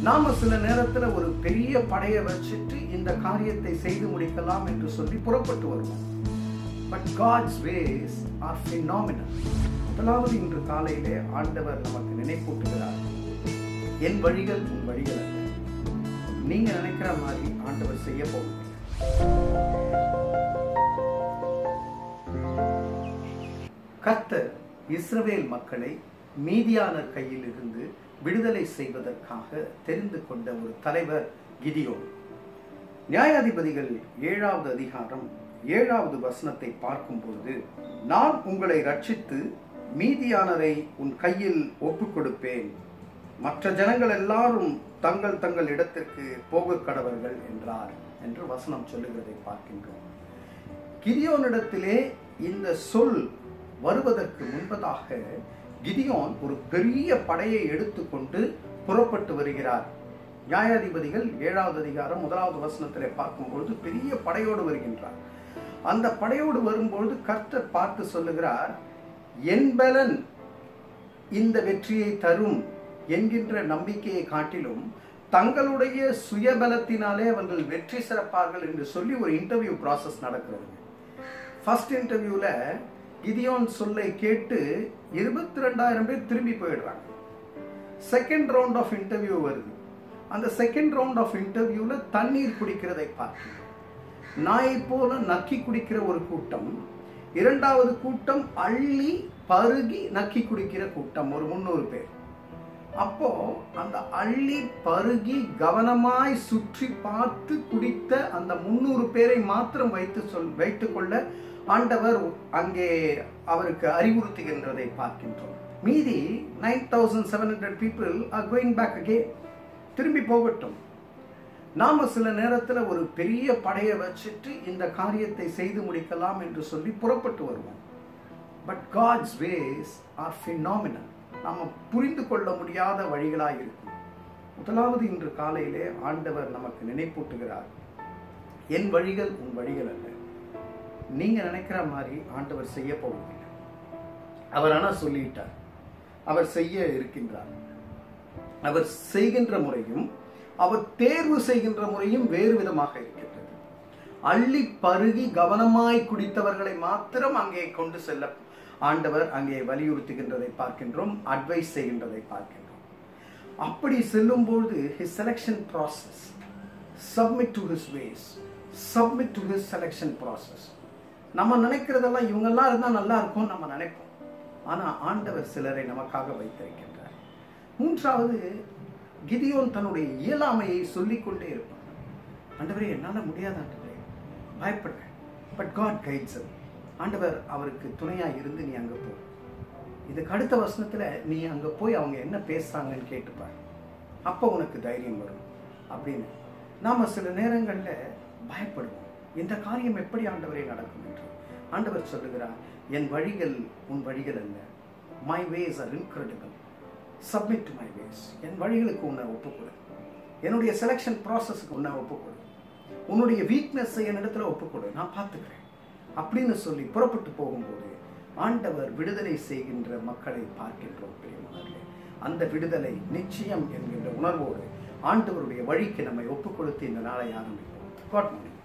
நாம சில நேரத்துல ஒரு பெரிய படையை வச்சுட்டு இந்த காரியத்தை செய்து முடிக்கலாம் என்று சொல்லி புறப்பட்டு வருவோம் but God's ways are phenomenal முதலாவது இன்று காலையிலே ஆண்டவர் நமக்கு நினைப்பூட்டுகிறார் என் வழிகள் உன் வழிகள் அல்ல நீங்க நினைக்கிற மாதிரி ஆண்டவர் செய்ய போவதில்லை கர்த்தர் இஸ்ரவேல் மக்களை மீதியானர் கையில் இருந்து விடுதலை செய்வதற்காக தெரிந்து கொண்ட ஒரு தலைவர் கிதியோன் நியாயாதிபதிகள் ஏழாவது அதிகாரம் ஏழாவது வசனத்தை பார்க்கும் பொழுது நான் உங்களை ரட்சித்து மீதியானரை உன் கையில் ஒப்புக் கொடுப்பேன் மற்ற ஜனங்கள் எல்லாரும் தங்கள் தங்கள் இடத்திற்கு போக கடவர்கள் என்றார் என்று வசனம் சொல்லுகிறதை பார்க்கின்றோம் கிதியோனிடத்திலே இந்த சொல் வருவதற்கு முன்பதாக கிதியோன் ஒரு பெரிய படையை எடுத்துக்கொண்டு புறப்பட்டு வருகிறார் நியாயாதிபதிகள் ஏழாவது அதிகாரம் முதலாவது வசனத்திலே பார்க்கும்பொழுது பெரிய படையோடு வருகின்றார் அந்த படையோடு வரும்பொழுது கர்த்தர் பார்த்து சொல்லுகிறார் என் பலன் இந்த வெற்றியை தரும் என்கின்ற நம்பிக்கையை காட்டிலும் தங்களுடைய சுயபலத்தினாலே அவர்கள் வெற்றி சிறப்பார்கள் என்று சொல்லி ஒரு இன்டர்வியூ ப்ராசஸ் நடக்கிறது ஃபர்ஸ்ட் இன்டர்வியூல கிதியோன் சொல்லை கேட்டு இருபத்தி ரெண்டாயிரம் பேர் திரும்பி போயிடுறாங்க செகண்ட் ரவுண்ட் ஆஃப் இன்டர்வியூ வருது அந்த செகண்ட் ரவுண்ட் ஆஃப் இன்டர்வியூல தண்ணீர் குடிக்கிறதை பார்க்கிறோம் நாயை போல நக்கி குடிக்கிற ஒரு கூட்டம் இரண்டாவது கூட்டம் அள்ளி பருகி நக்கி குடிக்கிற கூட்டம் ஒரு முந்நூறு பேர் அப்போ அந்த அள்ளி பருகி கவனமாய் சுற்றி பார்த்து குடித்த அந்த முன்னூறு பேரை மாத்திரம் வைத்து சொல் வைத்துக் கொள்ள ஆண்டவர் அங்கே அவருக்கு அறிவுறுத்துகின்றதை பார்க்கின்றோம் மீதி nine thousand seven hundred people are going back அகே திரும்பி போகட்டும் நாம சில நேரத்துல ஒரு பெரிய படையை வச்சுட்டு இந்த காரியத்தை செய்து முடிக்கலாம் என்று சொல்லி புறப்பட்டு வருவோம் but God's ways are phenomenal நாம புரிந்து கொள்ள முடியாத வழிகளாய் இருக்கும் முதலாவது இன்று காலையிலே ஆண்டவர் நமக்கு நினைப்பூட்டுகிறார் என் வழிகள் உன் வழிகள் அல்ல நீங்க நினைக்கிற மாதிரி ஆண்டவர் செய்ய போவதில்லை அவர் ஆனா சொல்லிட்டார் அவர் செய்ய இருக்கின்றார் அவர் செய்கின்ற முறையும் அவர் தேர்வு செய்கின்ற முறையும் வேறு விதமாக இருக்கின்றது அள்ளி பருகி கவனமாய் குடித்தவர்களை மாத்திரம் அங்கே கொண்டு செல்ல ஆண்டவர் அங்கே வலியுறுத்துகின்றதை பார்க்கின்றோம் அட்வைஸ் செய்கின்றதை பார்க்கின்றோம் அப்படி செல்லும்போது his selection process submit to his ways submit to his selection process நம்ம நினைக்கிறதெல்லாம் இவங்கெல்லாம் இருந்தா நல்லா இருக்கும் நம்ம நினைப்போம் ஆனா ஆண்டவர் சிலரை நமக்காக வைத்திருக்கின்றார் மூன்றாவது கிதியோன் தன்னுடைய இயலாமையை சொல்லிக்கொண்டே இருப்பான் ஆண்டவரே என்னால முடியாது ஆண்டவரே பயப்படுறேன் பட் காட் கைட்ஸ் ஆண்டவர் அவருக்கு துணையா இருந்து நீ அங்க போ இதுக்கு அடுத்த வசனத்துல நீ அங்க போய் அவங்க என்ன பேசுறாங்கன்னு கேட்டுப்பார் அப்போ உனக்கு தைரியம் வரும் அப்படின்னு நாம சில நேரங்கள்ல பயப்படுவோம் இந்த காரியம் எப்படி ஆண்டவரே நடக்கும் என்று ஆண்டவர் சொல்லுகிறார் என் வழிகள் உன் வழிகள் அல்ல my ways are incredible submit to my ways என் வழிகளுக்கு உன்னை ஒப்புக்கொடு என்னுடைய செலெக்ஷன் ப்ராசஸ்க்கு உன்னை ஒப்புக்கொடு உன்னுடைய வீக்னஸை என்னிடத்துல ஒப்புக்கொடு நான் பார்த்துக்கிறேன் அப்படின்னு சொல்லி புறப்பட்டு போகும்போது ஆண்டவர் விடுதலை செய்கின்ற மக்களை பார்க்கின்றோம் பிரியமானவர்களே அந்த விடுதலை நிச்சயம் என்கின்ற உணர்வோடு ஆண்டவருடைய வழிக்கு நம்மை ஒப்புக் கொடுத்து இந்த நாளை ஆரம்பிப்போம் God morning.